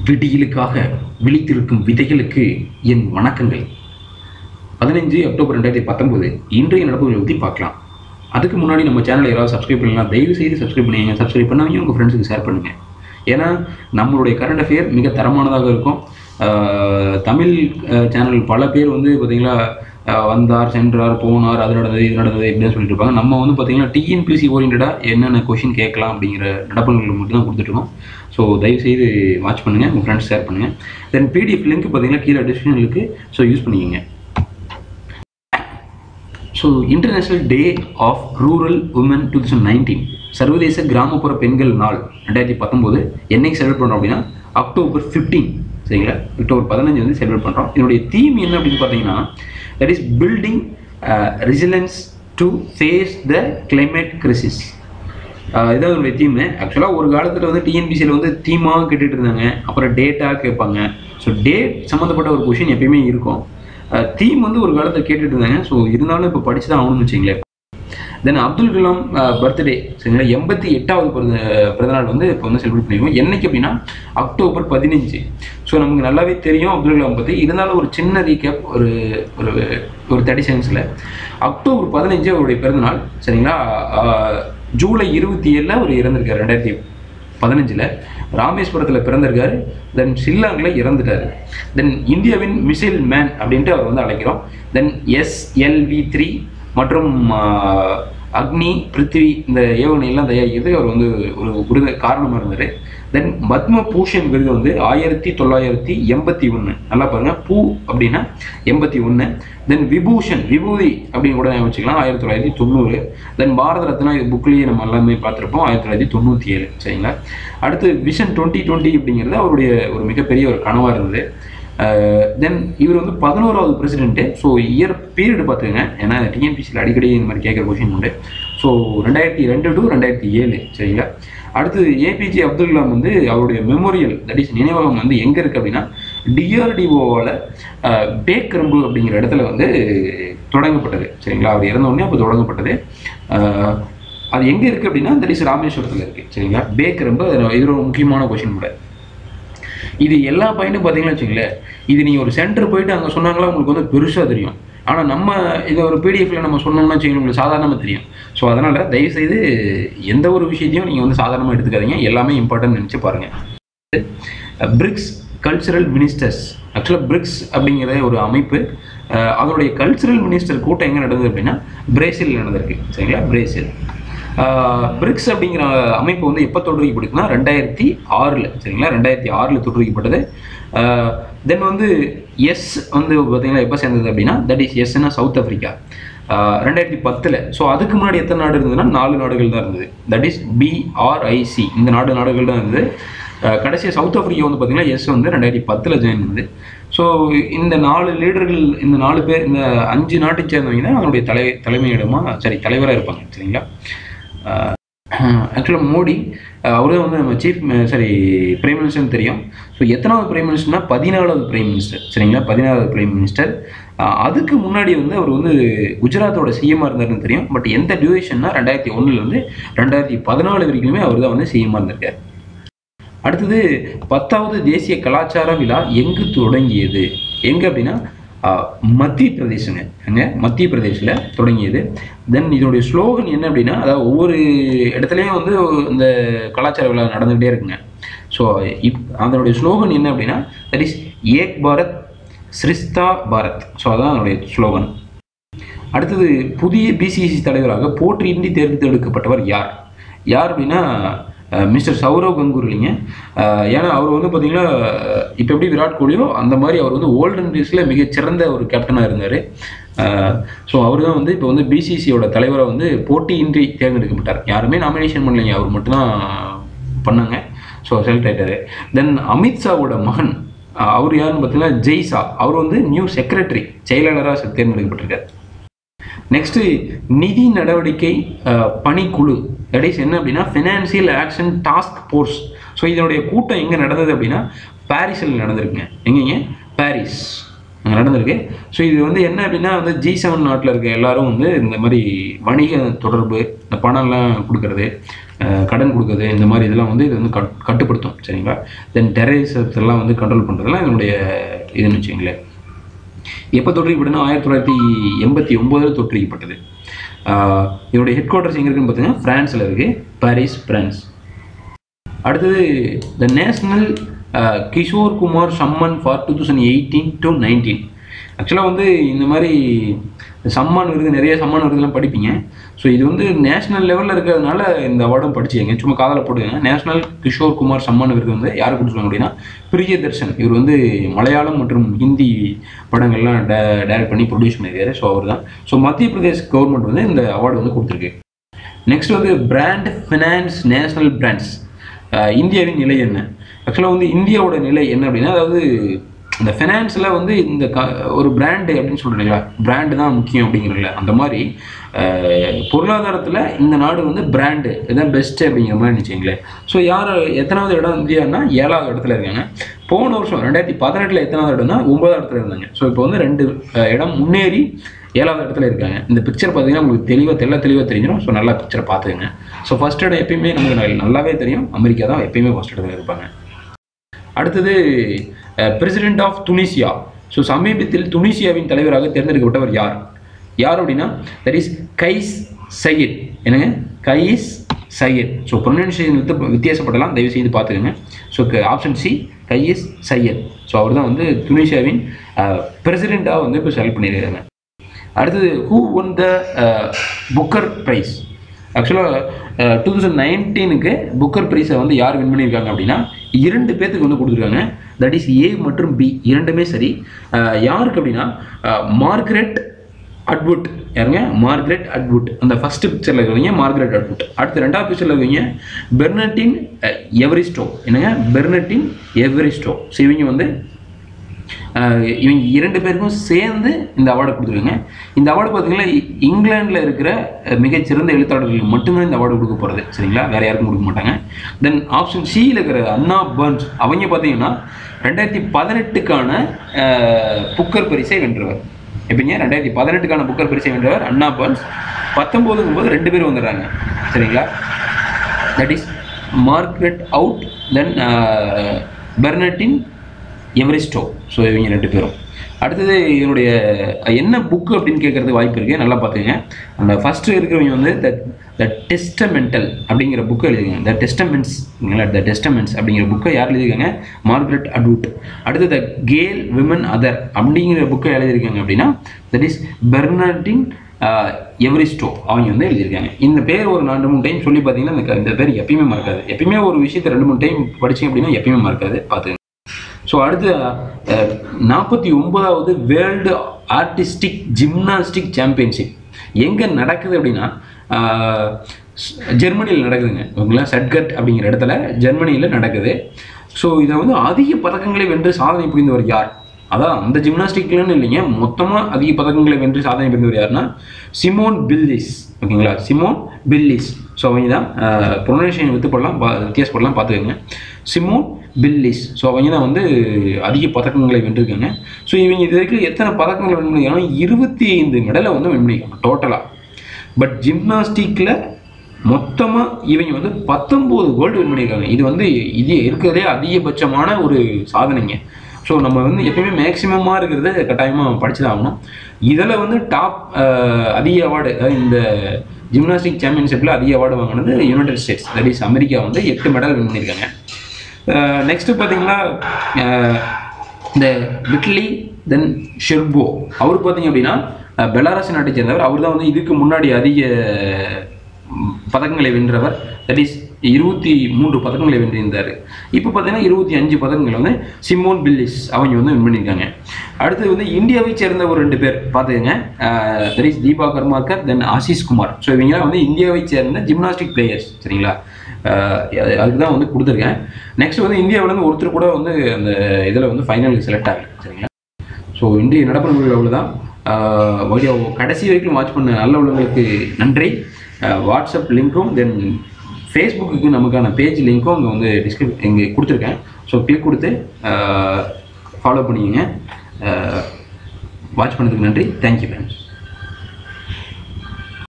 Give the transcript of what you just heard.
விடியலுக்காக விழித்திருக்கும் விதைகளுக்கு என் வணக்கங்கள் பதினஞ்சு அக்டோபர் ரெண்டாயிரத்தி பத்தொம்போது இன்றைய நடப்புகளை பற்றி பார்க்கலாம் அதுக்கு முன்னாடி நம்ம சேனலை யாராவது சப்ஸ்கிரைப் பண்ணலாம் தயவு செய்து சப்ஸ்கிரைப் பண்ணுங்க சப்ஸ்கிரைப் பண்ணாங்க உங்கள் ஃப்ரெண்ட்ஸுக்கு ஷேர் பண்ணுங்கள் ஏன்னா நம்மளுடைய கரண்ட் அஃபேர் மிக தரமானதாக இருக்கும் ஆஹ் தமிழ் சேனல் பல பேர் வந்து பார்த்தீங்களா ஆஹ் வந்தார் சென்றார் போனார் அது நடந்தது இது நடந்தது இப்படின்னு சொல்லிட்டு இருப்பாங்க நம்ம வந்து பார்த்தீங்கன்னா டிஎன்பிசி ஓரியன்டாக என்னென்ன கொஷின் கேட்கலாம் அப்படிங்கிற நடப்புகள் மட்டும் தான் கொடுத்துட்ருக்கோம் ஸோ தயவுசெய்து வாட்ச் பண்ணுங்கள் உங்கள் ஃப்ரெண்ட்ஸ் ஷேர் பண்ணுங்கள் தென் பிடிஎஃப் லிங்க் பார்த்தீங்கன்னா கீழே டிஸ்கிரிப்ஷன் இருக்குது ஸோ யூஸ் பண்ணிக்கோங்க so international day of rural women two thousand nineteen சர்வதேச கிராமப்புற பெண்கள் நாள் ரெண்டாயிரத்தி பத்தொம்போது என்னைக்கு செலிப்ரேட் பண்ணுறோம் அப்படின்னா அக்டோபர் ஃபிஃப்டீன் சரிங்களா அக்டோபர் பதினஞ்சு வந்து செலிப்ரேட் பண்ணுறோம் இதனுடைய தீம் என்ன அப்படின்னு பார்த்தீங்கன்னா that is building resilience to face the climate crisis இதான் அதனுடைய தீம் ஆக்சுவலாக ஒரு காலத்தில் வந்து டிஎன்பிசியில் வந்து தீமாக கேட்டுட்டு இருந்தாங்க அப்புறம் டேட்டாக கேட்பாங்க ஸோ டேட் சம்மந்தப்பட்ட ஒரு கொஷின் எப்பயுமே இருக்கும் தீம் வந்து ஒரு காலத்தில் கேட்டுட்டு இருந்தாங்க ஸோ இருந்தாலும் இப்போ படிச்சு தான் ஆகணும்னு வச்சிங்களேன் தென் அப்துல் கலாம் பர்த்டே சரிங்களா எண்பத்தி எட்டாவது பிறந்த பிறந்தநாள் வந்து இப்போ வந்து செலிப்ரேட் பண்ணிருக்கோம் என்னைக்கு அப்படின்னா அக்டோபர் பதினஞ்சு ஸோ நமக்கு நல்லாவே தெரியும் அப்துல் கலாம் பற்றி இருந்தாலும் ஒரு சின்ன ரீகேப் ஒரு ஒரு ஒரு தேர்ட்டி செகண்ட்ஸில் அக்டோபர் பதினஞ்சு அவருடைய பிறந்தநாள் சரிங்களா ஜூலை இருபத்தி ஏழில் அவர் இறந்திருக்காரு ரெண்டாயிரத்தி பதினஞ்சில் ராமேஸ்வரத்தில் பிறந்திருக்காரு தென் ஷில்லாங்கில் இறந்துட்டார் தென் இந்தியாவின் மிசைல் மேன் அப்படின்ட்டு அவர் வந்து அழைக்கிறோம் தென் எஸ்எல்வி த்ரீ மற்றும் அக்னி பிருத்திவி இந்த ஏவனை எல்லாம் தயாரிக்கிறது அவர் வந்து ஒரு விருது காரணமாக இருந்தார் தென் பத்ம பூஷன் விருது வந்து ஆயிரத்தி தொள்ளாயிரத்தி எண்பத்தி ஒன்று நல்லா பாருங்க பூ அப்படின்னா எண்பத்தி ஒன்று தென் விபூஷன் விபூதி அப்படின்னு கூட வச்சுக்கலாம் ஆயிரத்தி தொள்ளாயிரத்தி தொண்ணூறு தென் பாரத ரத்னா இது புக்லேயே நம்ம எல்லாமே பார்த்துருப்போம் ஆயிரத்தி தொள்ளாயிரத்தி தொண்ணூற்றி ஏழு சரிங்களா அடுத்து விஷன் டுவெண்ட்டி டுவெண்ட்டி அப்படிங்கிறது அவருடைய ஒரு மிகப்பெரிய ஒரு கனவாக இருந்தது தென் இவர் வந்து பதினோராவது பிரசிடென்ட்டு ஸோ இயர் பீரியட் பார்த்துக்கங்க ஏன்னா டிஎன்பிசியில் அடிக்கடி இந்த மாதிரி கேட்குற கொஷின் உண்டு ஸோ ரெண்டாயிரத்தி ரெண்டு டு ரெண்டாயிரத்தி ஏழு சரிங்களா அடுத்து ஏபிஜே அப்துல் கலாம் வந்து அவருடைய மெமோரியல் தட் இஸ் நினைவகம் வந்து எங்கே இருக்குது அப்படின்னா டிஆர்டிஓவால் பேக்கரம்பு அப்படிங்கிற இடத்துல வந்து தொடங்கப்பட்டது சரிங்களா அவர் இறந்த உடனே அப்போ தொடங்கப்பட்டது அது எங்கே இருக்குது அப்படின்னா தட் இஸ் ராமேஸ்வரத்தில் இருக்குது சரிங்களா பேக்கரம்பு இது ஒரு முக்கியமான கொஷின் கூட இது எல்லா பாயிண்ட்டும் பார்த்தீங்கன்னா வச்சுங்களேன் இது நீங்கள் ஒரு சென்டர் போயிட்டு அங்கே சொன்னாங்களா உங்களுக்கு வந்து பெருசாக தெரியும் ஆனால் நம்ம இதை ஒரு பிடிஎஃப்ல நம்ம சொன்னோம்னா வச்சுக்கோங்க உங்களுக்கு சாதாரணமாக தெரியும் ஸோ அதனால் தயவுசெய்து எந்த ஒரு விஷயத்தையும் நீங்கள் வந்து சாதாரணமாக எடுத்துக்காதீங்க எல்லாமே இம்பார்ட்டன்ட் நினச்சி பாருங்கள் பிரிக்ஸ் கல்ச்சுரல் மினிஸ்டர்ஸ் ஆக்சுவலாக பிரிக்ஸ் அப்படிங்கிற ஒரு அமைப்பு அதனுடைய கல்ச்சுரல் மினிஸ்டர் கூட்டம் எங்கே நடந்தது அப்படின்னா பிரேசில் நடந்திருக்கு சரிங்களா பிரேசில் பிரிக்ஸ் அப்படிங்கிற அமைப்பு வந்து எப்போ தோற்றுவிக்கப்படுதுன்னா ரெண்டாயிரத்தி ஆறில் சரிங்களா ரெண்டாயிரத்தி ஆறில் தோற்றுவிக்கப்பட்டது தென் வந்து எஸ் வந்து பார்த்தீங்கன்னா எப்போ சேர்ந்தது அப்படின்னா தட் இஸ் எஸ்னா சவுத் ஆஃப்ரிக்கா ரெண்டாயிரத்தி பத்தில் ஸோ அதுக்கு முன்னாடி எத்தனை நாடு இருந்ததுன்னா நாலு நாடுகள் தான் இருந்தது தட் இஸ் பிஆர்ஐசி இந்த நாடு நாடுகள் தான் இருந்தது கடைசியாக சவுத் ஆஃப்ரிக்கா வந்து பார்த்தீங்கன்னா எஸ் வந்து ரெண்டாயிரத்தி பத்தில் ஜாயின் பண்ணுது ஸோ இந்த நாலு லீடர்கள் இந்த நாலு பேர் இந்த அஞ்சு நாட்டை சேர்ந்தவங்க தான் அவங்களுடைய தலை தலைமையிடமாக சரி தலைவராக இருப்பாங்க சரிங்களா ஆக்சுவலாக மோடி அவரு வந்து நம்ம சீஃப் சாரி பிரைம் மினிஸ்டர்னு தெரியும் ஸோ எத்தனாவது பிரைம் மினிஸ்டர்னா பதினாலாவது பிரைம் மினிஸ்டர் சரிங்களா பதினாலாவது பிரைம் மினிஸ்டர் அதுக்கு முன்னாடி வந்து அவர் வந்து குஜராத்தோட சிஎம்மாக இருந்தாருன்னு தெரியும் பட் எந்த டியூரேஷன்னா ரெண்டாயிரத்தி ஒன்றுலேருந்து ரெண்டாயிரத்தி பதினாலு வரைக்குமே அவர் தான் வந்து சிஎம்மாக இருந்திருக்கார் அடுத்தது பத்தாவது தேசிய கலாச்சார விழா எங்கு தொடங்கியது எங்கே அப்படின்னா மத்திய பிரதேசங்க அங்கே மத்திய பிரதேசில் தொடங்கியது தென் இதனுடைய ஸ்லோகன் என்ன அப்படின்னா அதாவது ஒவ்வொரு இடத்துலையும் வந்து இந்த கலாச்சார விழா நடந்துகிட்டே இருக்குங்க ஸோ இப் அதனுடைய ஸ்லோகன் என்ன அப்படின்னா that is Ek Bharat Shreshtha Bharat so அதான் அதனுடைய ஸ்லோகன் அடுத்தது புதிய பிசிசி தலைவராக போட்டியின்றி தேர்ந்தெடுக்கப்பட்டவர் யார் யார் அப்படின்னா மிஸ்டர் சௌரவ் கங்கூர் இல்லைங்க ஏன்னா அவர் வந்து பார்த்தீங்கன்னா இப்போ எப்படி விராட் கோலியோ அந்த மாதிரி அவர் வந்து ஓல்டன் டேஸில் மிகச்சிறந்த ஒரு கேப்டனாக இருந்தார் ஸோ அவர் தான் வந்து இப்போ வந்து பிசிசியோட தலைவரை வந்து போட்டியின்றி தேர்ந்தெடுக்கப்பட்டார் யாருமே நாமினேஷன் பண்ணலைங்க அவர் மட்டும்தான் பண்ணாங்க ஸோ செலக்ட் ஆகிட்டாரு தென் அமித்ஷாவோட மகன் அவர் யாருன்னு பார்த்தீங்கன்னா ஜெய்சா அவர் வந்து நியூ செக்ரட்டரி செயலாளராக தேர்ந்தெடுக்கப்பட்டிருக்கார் நெக்ஸ்ட்டு நிதி நடவடிக்கை பணிக்குழு தட் இஸ் என்ன அப்படின்னா financial action task force so இதனுடைய கூட்டம் எங்கே நடந்தது அப்படின்னா பாரிஸில் நடந்திருக்குங்க எங்கேங்க பாரிஸ் அங்கே நடந்திருக்கு ஸோ இது வந்து என்ன அப்படின்னா வந்து ஜி செவன் நாட்டில் இருக்க எல்லாரும் வந்து இந்த மாதிரி வணிக தொடர்பு இந்த பணம்லாம் கொடுக்கறது அஹ், கடன் கொடுக்குறது இந்த மாதிரி இதெல்லாம் வந்து இது வந்து கட் கட்டுப்படுத்தும் சரிங்களா தென் டெரரிசத்தெல்லாம் வந்து கண்ட்ரோல் பண்ணுறதுலாம் இதனுடைய இதுன்னு வச்சுங்களேன் எப்போ தொற்றுவிப்பட்டதுன்னா ஆயிரத்தி தொள்ளாயிரத்தி எண்பத்தி ஒம்போதில் தொற்றுவிக்கப்பட்டது ஆஹ் இதோடைய ஹெட் குவார்ட்டர்ஸ் எங்கே இருக்குன்னு பார்த்தீங்கன்னா ஃப்ரான்ஸில் இருக்குது பாரிஸ் பிரான்ஸ் அடுத்தது the national Kishore Kumar Samman for two thousand eighteen to nineteen ஆக்சுவலாக வந்து இந்த மாதிரி சம்மான் விருது நிறைய சம்மான் விருதுலாம் படிப்பீங்க ஸோ இது வந்து நேஷனல் லெவலில் இருக்கிறதுனால இந்த அவார்டும் படிச்சுக்கங்க சும்மா காதில் போட்டுக்கங்க நேஷனல் கிஷோர் குமார் சம்மான் விருது வந்து யார் கொடுத்துருவாங்க அப்படின்னா பிரியதர்ஷன் இவர் வந்து மலையாளம் மற்றும் ஹிந்தி படங்கள்லாம் டே டைரக்ட் பண்ணி ப்ரொடியூஸ் பண்ணியிருக்காரு ஸோ அவர் தான் ஸோ மத்திய பிரதேஷ் கவர்மெண்ட் வந்து இந்த அவார்டு வந்து கொடுத்துருக்கு நெக்ஸ்ட் வந்து பிராண்ட் ஃபினான்ஸ் நேஷனல் பிராண்ட்ஸ் இந்தியாவின் நிலை என்ன ஆக்சுவலாக வந்து இந்தியாவோட நிலை என்ன அப்படின்னா அதாவது இந்த ஃபினான்ஸில் வந்து இந்த க ஒரு பிராண்டு அப்படின்னு சொல்கிறீங்களா பிராண்டு தான் முக்கியம் அப்படிங்கிறீங்களா அந்த மாதிரி பொருளாதாரத்தில் இந்த நாடு வந்து பிராண்டு இதுதான் பெஸ்ட்டு அப்படிங்கிற மாதிரி நினச்சிங்களேன் ஸோ யார் எத்தனாவது இடம் இந்தியானா ஏழாவது இடத்துல இருக்காங்க போன வருஷம் ரெண்டாயிரத்தி பதினெட்டில் எத்தனாவது இடம்னா ஒன்பதாவது இடத்துல இருந்தாங்க ஸோ இப்போ வந்து ரெண்டு அஹ், இடம் முன்னேறி ஏழாவது இடத்துல இருக்காங்க இந்த பிக்சர் பார்த்தீங்கன்னா உங்களுக்கு தெளிவாக தெல்ல தெளிவாக தெரிஞ்சிடும் ஸோ நல்லா பிக்சரை பார்த்துக்கங்க ஸோ ஃபர்ஸ்ட் இடம் எப்பயுமே நமக்கு நல்ல- நல்லாவே தெரியும் அமெரிக்கா தான் எப்பயுமே ஃபர்ஸ்ட் இடத்துல இருப்பாங்க அடுத்தது பிரசிடென்ட் ஆஃப் துனிசியா ஸோ சமீபத்தில் துனிசியாவின் தலைவராக தேர்ந்தெடுக்கப்பட்டவர் யார் யார் அப்படின்னா தட் இஸ் கைஸ் சையத் என்னங்க கைஸ் சையத் ஸோ ப்ரொனன்சியேஷன் வித்து வித்தியாசப்படலாம் தயவு செய்து பார்த்துக்கோங்க so option C Kais Saied so அவர் தான் வந்து துனிசியாவின் பிரசிடெண்ட்டாக வந்து இப்போ செலக்ட் பண்ணியிருக்காங்க அடுத்தது who won the Booker Prize ஆக்சுவலாக டூ தௌசண்ட் நைன்டீனுக்கு புக்கர் ப்ரைஸை வந்து யார் வின் பண்ணியிருக்காங்க அப்படின்னா இரண்டு பேர்த்துக்கு வந்து கொடுத்துருக்காங்க தட் இஸ் ஏ மற்றும் பி இரண்டுமே சரி அஹ், யாருக்கு அப்படின்னா மார்க்ரெட் அட்வுட் யாருங்க மார்க்ரெட் அட்வுட் அந்த ஃபர்ஸ்ட் பிக்சரில் இருக்கிறவங்க மார்க்ரெட் அட்வுட் அடுத்து ரெண்டாவது பிக்சரில் இருக்கிறவங்க பெர்னட்டின் அஹ், எவரிஸ்டோ என்னங்க பெர்னட்டின் எவரிஸ்டோ ஸோ இவங்க வந்து ஆஹ் இவங்க இரண்டு பேருக்கும் சேர்ந்து இந்த அவார்டு கொடுத்துருக்காங்க இந்த அவார்டு பார்த்தீங்கன்னா இ- இங்கிலாந்துல இருக்கிற அஹ், மிகச்சிறந்த எழுத்தாளர்களுக்கு மட்டும்தான் இந்த அவார்டு கொடுக்க போகிறது சரிங்களா வேற யாருக்கும் கொடுக்க மாட்டாங்க தென் ஆப்ஷன் சியில் இருக்கிற அண்ணா பர்ன்ஸ் அவங்க பார்த்தீங்கன்னா ரெண்டாயிரத்தி பதினெட்டுக்கான புக்கர் பரிசை வென்றவர் எப்படிங்க ரெண்டாயிரத்தி பதினெட்டுக்கான புக்கர் பரிசை வென்றவர் அண்ணா பர்ன்ஸ் பத்தொம்போதுங்கும் போது ரெண்டு பேரும் வந்துடுறாங்க சரிங்களா that is Margaret Atwood then Bernardine Evaristo so இவங்க ரெண்டு பேரும் அடுத்தது இதனுடைய என்ன புக்கு அப்படின்னு கேட்கறதுக்கு வாய்ப்பு இருக்குது நல்லா பார்த்துங்க அந்த ஃபஸ்ட்டு இருக்கிறவங்க வந்து த த டெஸ்டமெண்டல் அப்படிங்கிற புக்கை எழுதிருக்காங்க த டெஸ்டமெண்ட்ஸ் த டெஸ்டமெண்ட்ஸ் அப்படிங்கிற புக்கை யார் எழுதியிருக்காங்க மார்க்ரெட் அட்வுட் அடுத்து த கேல் விமன் அதர் அப்படிங்கிற புக்கை எழுதியிருக்காங்க அப்படின்னா தட் இஸ் பெர்னார்டின் எவரிஸ்டோ அவங்க வந்து எழுதியிருக்காங்க இந்த பேர் ஒரு ரெண்டு மூணு டைம் சொல்லி பார்த்தீங்கன்னா இந்த க- இந்த பேர் எப்பயுமே மறக்காது எப்பயுமே ஒரு விஷயத்தை ரெண்டு மூணு டைம் படிச்சீங்க அப்படின்னா எப்பயுமே மறக்காது பார்த்துங்க ஸோ அடுத்து நாற்பத்தி ஒன்பதாவது வேர்ல்டு ஆர்டிஸ்டிக் ஜிம்னாஸ்டிக் சாம்பியன்ஷிப் எங்கே நடக்குது அப்படின்னா அஹ், ஸ்- ஜெர்மனியில் நடக்குதுங்க ஓகேங்களா சட்கட் அப்படிங்கிற இடத்துல ஜெர்மனியில் நடக்குது ஸோ இதை வந்து அதிக பதக்கங்களை வென்று சாதனை புரிந்தவர் யார் அதான் அந்த ஜிம்னாஸ்டிக்லன்னு இல்லைங்க மொத்தமாக அதிக பதக்கங்களை வென்று சாதனை புரிந்தவர் யாருன்னா சிமோன் பில்லிஸ் ஓகேங்களா சிமோன் பில்லிஸ் ஸோ அவங்க தான் ப்ரொனன்சியேஷன் வித்து போடலாம் பா- வித்தியாசப்படலாம் பார்த்துக்கோங்க சிமோன் பில்லிஸ் ஸோ அவங்க தான் வந்து அதிக பதக்கங்களை வென்றிருக்காங்க ஸோ இவங்க இது வரைக்கும் எத்தனை பதக்கங்களை வின் பண்ணியிருக்காங்கன்னா இருபத்தி ஐந்து மெடலை வந்து வின் பண்ணியிருக்காங்க டோட்டலாக பட் ஜிம்னாஸ்டிக்கில் மொத்தமாக இவங்க வந்து பத்தொம்போது கோல்டு வின் பண்ணியிருக்காங்க இது வந்து இது இருக்கிறதே அதிகபட்சமான ஒரு சாதனைங்க ஸோ நம்ம வந்து எப்பயுமே மேக்ஸிமமாக இருக்கிறத கட்டாயமாக படிச்சு தான் ஆகணும் இதில் வந்து டாப் அதிக அவார்டு அதாவது இந்த ஜிம்னாஸ்டிக் சாம்பியன்ஷிப்பில் அதிக அவார்டு வாங்கினது United States that is America வந்து எட்டு மெடல் வின் பண்ணியிருக்காங்க நெக்ஸ்ட்டு பார்த்தீங்கன்னா அஹ், இந்த விட்லி தென் ஷெர்போ அவர் பார்த்தீங்க அப்படின்னா அஹ், பெலாரஸ் நாட்டை சேர்ந்தவர் அவர் தான் வந்து இதுக்கு முன்னாடி அதிக ம், பதக்கங்களை வென்றவர் தட் இஸ் இருபத்தி மூன்று பதக்கங்களை வென்றிருந்தார் இப்போ பார்த்தீங்கன்னா இருபத்தி அஞ்சு பதக்கங்கள் வந்து சிமோன் பில்லிஸ் அவங்க வந்து வின் பண்ணியிருக்காங்க அடுத்து வந்து இந்தியாவை சேர்ந்த ஒரு ரெண்டு பேர் பார்த்துக்கங்க that is Dipa Karmakar then Ashish Kumar so இவங்கலாம் வந்து இந்தியாவை சேர்ந்த ஜிம்னாஸ்டிக் பிளேயர்ஸ் சரிங்களா அஹ் அது- அதுக்கு தான் வந்து கொடுத்துருக்கேன் நெக்ஸ்ட் வந்து இந்தியாவிலேருந்து ஒருத்தர் கூட வந்து அந்த இதில் வந்து ஃபைனலுக்கு செலக்ட் ஆகல சரிங்களா ஸோ இன்றைய நடப்பு நிகழ்வு அவ்வளோதான் வீடியோ கடைசி வரைக்கும் வாட்ச் பண்ண நல்ல உள்ளவங்களுக்கு நன்றி அஹ் வாட்ஸ்அப் லிங்க்கும் தென் ஃபேஸ்புக்கு நமக்கான பேஜ் லிங்க்கும் அங்கே வந்து டிஸ்கிரிப் இங்கே கொடுத்துருக்கேன் ஸோ கிளிக் கொடுத்து ஃபாலோ பண்ணிக்கங்க வாட்ச் பண்ணதுக்கு நன்றி தேங்க்யூ ஃப்ரெண்ட்ஸ்